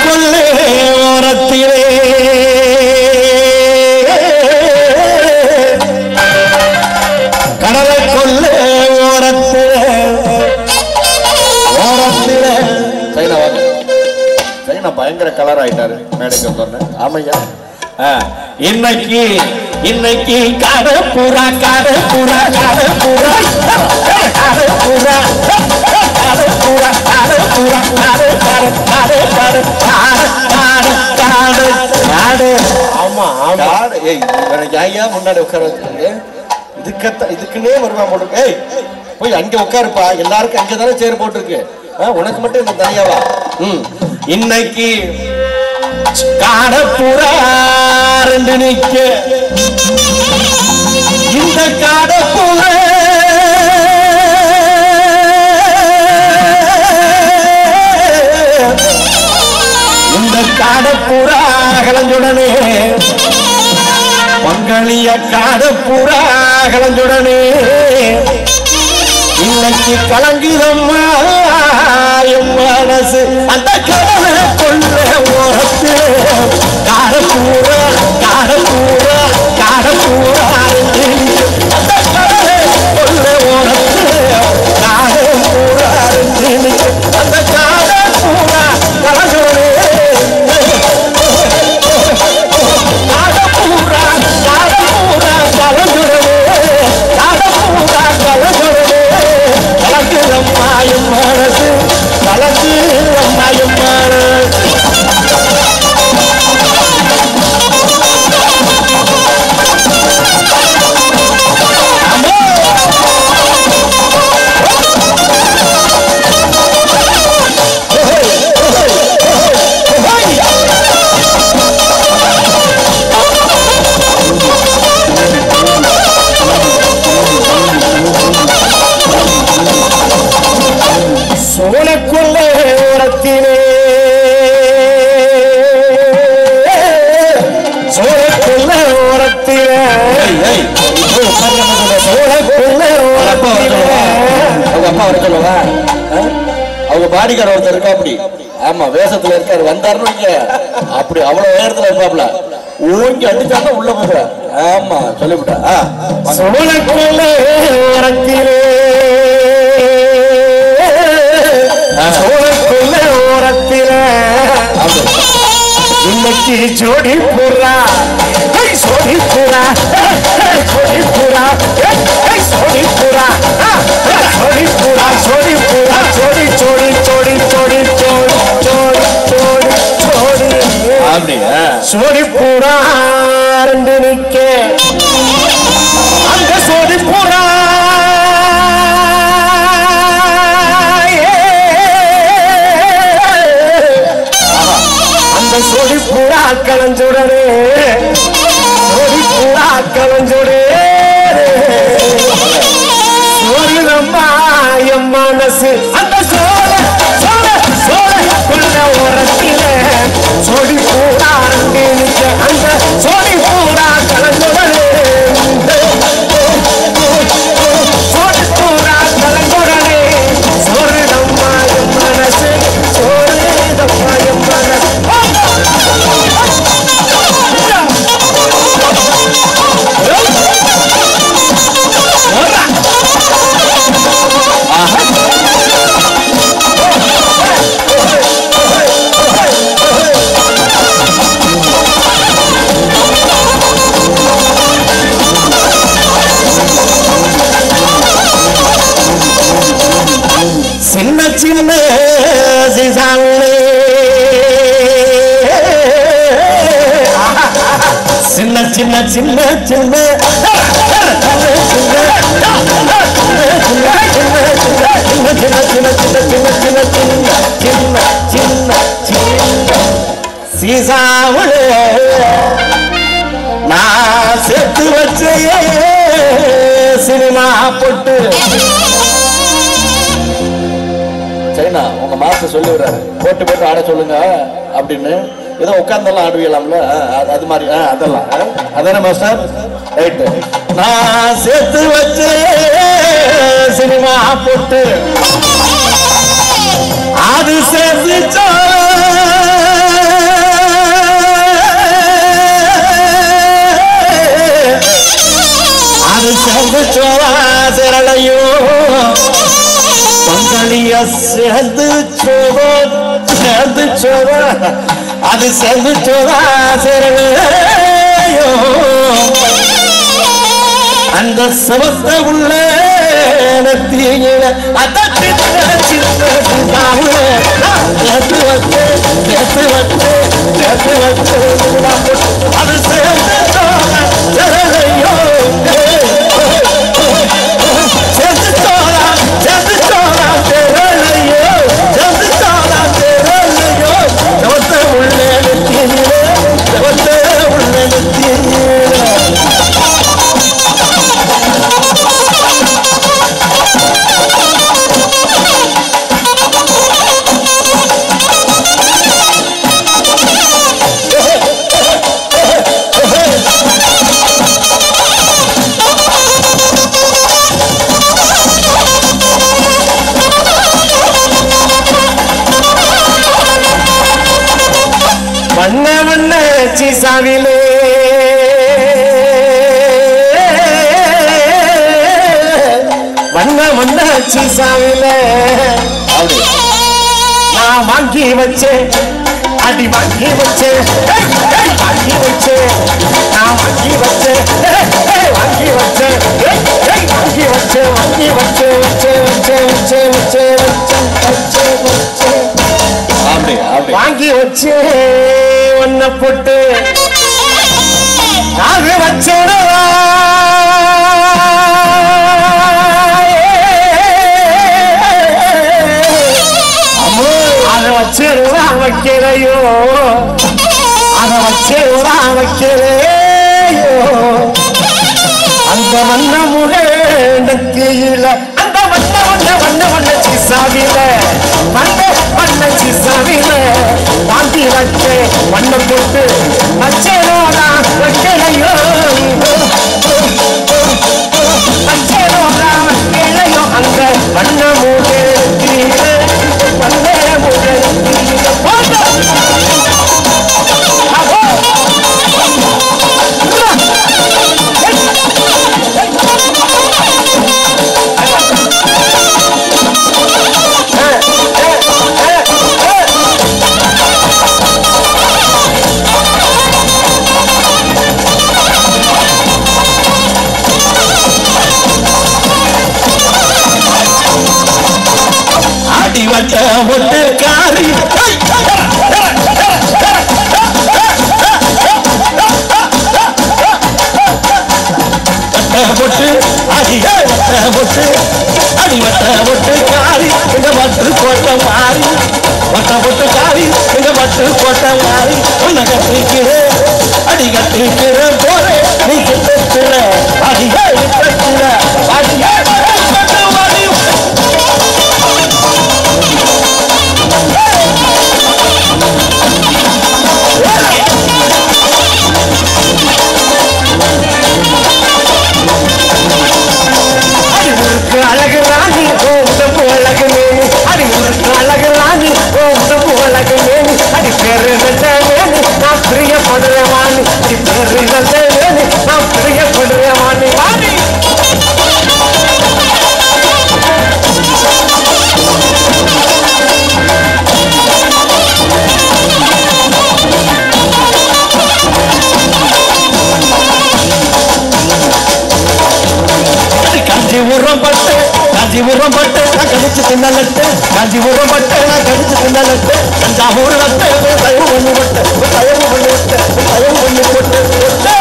கொள்ளே ஓரத்திலே கடலை கொள்ளே ஓரத்திலே ஓரத்திலே சைனா வாங்க சைனா பயங்கர கலர் ஆயிட்டாரு மேடைக்கு வந்தோடனே ஆமையா ஆ, இன்னைக்கு இன்னைக்கு காடு புறா காடு புறா காடு புறா காடு புறா காடு புறா காடு புறா காடு காடு காடு காடு காடு காடு காடு காடு ஆமா ஆமா ஏய் எனக்கு ஐயா முன்னாடி உட்கார வச்சிருங்க இதுக்கத்த இதுக்குன்னே வருவான் போட்டு ஏய் போய் அங்க உட்காருப்பா எல்லாருக்கும் அங்க தானே சேர் போட்டிருக்கு ஆ, உனக்கு மட்டும் இந்த தனியாவா ம் இன்னைக்கு காடு புறா ரெண்டு நிக்க இந்த காடு புறா இந்த காடு புறா கலஞ்சுடனே பங்களிய காடு புறா கலஞ்சுடனே இன்னைக்கு கலங்குதம்மா என் மனசு அந்த கடலை கொள்ள ஓரத்து காரப்பூர காரப்பூர காரப்பூர அந்த கடலை கொள்ள ஓரத்து காரப்பூர அந்த காரப்பூர கலங்குடனே காரப்பூரா காரப்பூரா கலங்குடனே காரப்பூரா கலங்குடனே கலங்குற மாயம் மனசு கலங்குற மாயம் மனசு சோழக்குள்ள ஓரத்திலே சோழக்குள்ள ஓரத்திலே சோழக்குள்ள அப்பா வர ஓரத்திலே சொல்லவா அவங்க அப்பா வர சொல்லவா ஆ? அவங்க பாடிக்கார ஒருத்தர் இருக்கா அப்படி ஆமா வேஷத்துல இருக்காரு வந்தாருன்னு வைங்க அப்படி அவ்வளவு உயரத்துல இருப்பாப்ல ஓங்கி அடிச்சாலும் உள்ள போக ஆமா சொல்லிவிட்டா ஆ, வாங்க. சோழக்குள்ள ஓரத்திலே சோழக்குள்ள ஓரத்திலே ஆமா. இன்னைக்கு ஜோடி புறா ஹை, சோடி புறா ஹை, சோடி புறா ஹை, சோடி புறா ஆ, ஆ, சோடி புறா சோடி புறா சோடி சோடி சோடி சோடி சோடி சோடி சோடி சோடி அப்படி ஆ. சோடி புறா ரெண்டு நிக்க அந்த சோடி புறா அந்த சோடி புறா கலஞ்சுடனே சோடி புறா கலஞ்சுடே சோழிதம்மா என் மனசு அந்த சோழ சோழ சோழ உள்ள ஓரத்தில சோடி பூரா அங்கே நிற்க அந்த சோடி பூரா கலந்துடனே சோடி பூரா கலந்துடனே சோழிதம்மா என் மனசு சோழிதம்மா என் மனசு சின்ன சின்ன சிசாங்களே சின்ன சின்ன சின்ன சின்ன சீசாவளே நான் சேர்த்து வச்ச சினிமா பொட்டு சரிண்ணா உங்க மாஸ்டர் சொல்லி விடுறாரு போட்டு போட்டு ஆட சொல்லுங்க அப்படின்னு ஏதோ உட்கார்ந்தெல்லாம் ஆடுவீங்களாம்ல ஆ, அது- அது மாதிரி ஆ, அதெல்லாம் ஆ, அதானே மாஸ்டர் ரைட்டு நான் சேர்த்து வச்ச சினிமா போட்டு அது சேர்த்துச்சோ சோழா சிரளையோ பங்களிய சேர்ந்து சோழோ சேர்ந்து சோழா அது சேர்ந்து சோழா சிரளையோ அந்த சவத்த உள்ள நெத்தியில அதட்டு சின்ன சேர்த்து வச்சு சேர்த்து வச்சு சேர்த்து வச்சு அது சேர்ந்து சோழா சிரளையோ சேர்ந்து சோழா சேர்ந்து சோழா சிரளையோ சேர்ந்து சோழா சிரளையோ சவத்த உள்ள நெத்தியில சவத்த உள்ள நெத்தியில வண்ண வண்ண சீசாவிலே வண்ண வண்ண சீசாவிலே அப்படி நான் வாங்கி வச்சேன் அடி வாங்கி வச்சேன் ஏய், ஏய், வாங்கி வச்சேன் நான் வாங்கி வச்சேன் ஏய், ஏய், வாங்கி வச்சேன் ஏய், ஏய், வாங்கி வச்சேன் வாங்கி வச்சேன் வச்சேன் வச்சேன் வச்சேன் வச்சேன் வச்சேன் வச்சேன் வச்சேன் அப்படி அப்படி வாங்கி வச்சு ஒன்ன போட்டு நாக வச்சிடவா அதை வச்சிருவா வைக்கிறையோ அதை வச்சிருவா வைக்கிறையோ அந்த வண்ண முகனுக்கு இல்ல அந்த வண்ண வண்ண வண்ண வண்ண சிசாவில வண்ண வண்ண சிசாவில வாங்கி வச்சு வண்ண போட்டு வச்சேனோடா வைக்கலையோ வச்சேனோடா வைக்கலையோ அந்த வண்ண முகனுக்கு வண்ண முகனுக்கு போட்டு அஹோ! அடி வட்ட ஒட்டு காரி பொட்டு அடி வட்ட பொட்டு அடி வட்ட பொட்டு காரி இந்த மட்டு கோட்டை மாறி வட்ட பொட்டு காரி இந்த மட்டு கோட்டை மாறி உன்னை கட்டிக்கிற அடி கட்டிக்கிற போரே நீ கிட்டுக்கிற அடியே கிட்டுக்கிற அடியே அடி அறிவுக்கு அழகு ராணி ஓ உடம்பு அழகு மேனி அறிவுக்கு அழகு ராணி ஓ உடம்பு அழகு மேனி அடி பேரு நல்ல மேனி நான் பிரியப்படுற வாணி அடி பேரு நல்ல மேனி நான் பிரியப்படுற வாணி வாணி காஞ்சி உரம் பட்டு காஞ்சி உரம் பட்டு நான் கடிச்சு தின்னலட்டு காஞ்சி உரம் பட்டு நான் கடிச்சு தின்னலட்டு தஞ்சாவூர் நட்டு தயவு பண்ணி விட்டு தயவு பண்ணி விட்டு தயவு பண்ணி விட்டு